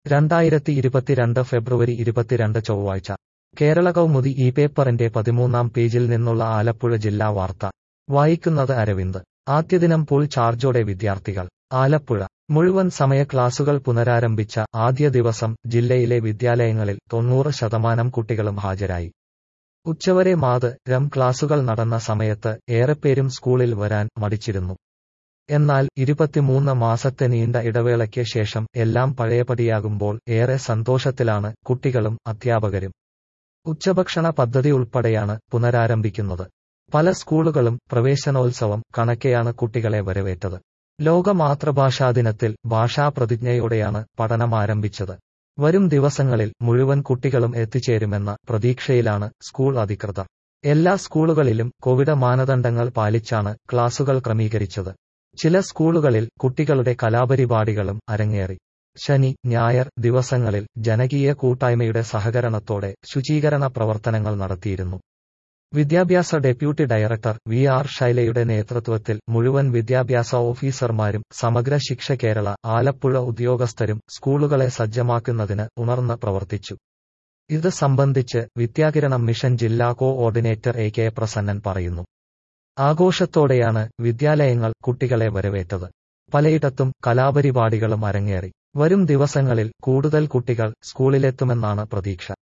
രണ്ടായിരത്തി ഇരുപത്തിരണ്ട് ഫെബ്രുവരി ഇരുപത്തിരണ്ട് ചൊവ്വാഴ്ച കേരള കൗമുദി ഈ പേപ്പറിന്റെ പതിമൂന്നാം പേജിൽ നിന്നുള്ള ആലപ്പുഴ ജില്ലാ വാർത്ത വായിക്കുന്നത് അരവിന്ദ് ആദ്യദിനം ഫുൾ ചാർജോടെ വിദ്യാർത്ഥികൾ ആലപ്പുഴ മുഴുവൻ സമയ ക്ലാസുകൾ പുനരാരംഭിച്ച ആദ്യ ദിവസം ജില്ലയിലെ വിദ്യാലയങ്ങളിൽ തൊണ്ണൂറ് ശതമാനം കുട്ടികളും ഹാജരായി ഉച്ചവരെ മാത് രം ക്ലാസുകൾ നടന്ന സമയത്ത് ഏറെപ്പേരും സ്കൂളിൽ വരാൻ മടിച്ചിരുന്നു എന്നാൽ ഇരുപത്തിമൂന്ന് മാസത്തെ നീണ്ട ഇടവേളയ്ക്ക് ശേഷം എല്ലാം പഴയപടിയാകുമ്പോൾ ഏറെ സന്തോഷത്തിലാണ് കുട്ടികളും അധ്യാപകരും ഉച്ചഭക്ഷണ പദ്ധതി ഉൾപ്പെടെയാണ് പുനരാരംഭിക്കുന്നത് പല സ്കൂളുകളും പ്രവേശനോത്സവം കണക്കെയാണ് കുട്ടികളെ വരവേറ്റത് ലോക മാതൃഭാഷാ ദിനത്തിൽ ഭാഷാപ്രതിജ്ഞയോടെയാണ് പഠനം ആരംഭിച്ചത് വരും ദിവസങ്ങളിൽ മുഴുവൻ കുട്ടികളും എത്തിച്ചേരുമെന്ന പ്രതീക്ഷയിലാണ് സ്കൂൾ അധികൃതർ എല്ലാ സ്കൂളുകളിലും കോവിഡ് മാനദണ്ഡങ്ങൾ പാലിച്ചാണ് ക്ലാസുകൾ ക്രമീകരിച്ചത് ചില സ്കൂളുകളിൽ കുട്ടികളുടെ കലാപരിപാടികളും അരങ്ങേറി ശനി ഞായർ ദിവസങ്ങളിൽ ജനകീയ കൂട്ടായ്മയുടെ സഹകരണത്തോടെ ശുചീകരണ പ്രവർത്തനങ്ങൾ നടത്തിയിരുന്നു വിദ്യാഭ്യാസ ഡെപ്യൂട്ടി ഡയറക്ടർ വി ആർ ശൈലയുടെ നേതൃത്വത്തിൽ മുഴുവൻ വിദ്യാഭ്യാസ ഓഫീസർമാരും സമഗ്ര ശിക്ഷ കേരള ആലപ്പുഴ ഉദ്യോഗസ്ഥരും സ്കൂളുകളെ സജ്ജമാക്കുന്നതിന് ഉണർന്ന് പ്രവർത്തിച്ചു ഇത് സംബന്ധിച്ച് വിദ്യാകിരണം മിഷൻ ജില്ലാ coordinator A K Prasannan പറയുന്നു ആഘോഷത്തോടെയാണ് വിദ്യാലയങ്ങൾ കുട്ടികളെ വരവേറ്റത് പലയിടത്തും കലാപരിപാടികളും അരങ്ങേറി വരും ദിവസങ്ങളിൽ കൂടുതൽ കുട്ടികൾ സ്കൂളിലെത്തുമെന്നാണ് പ്രതീക്ഷ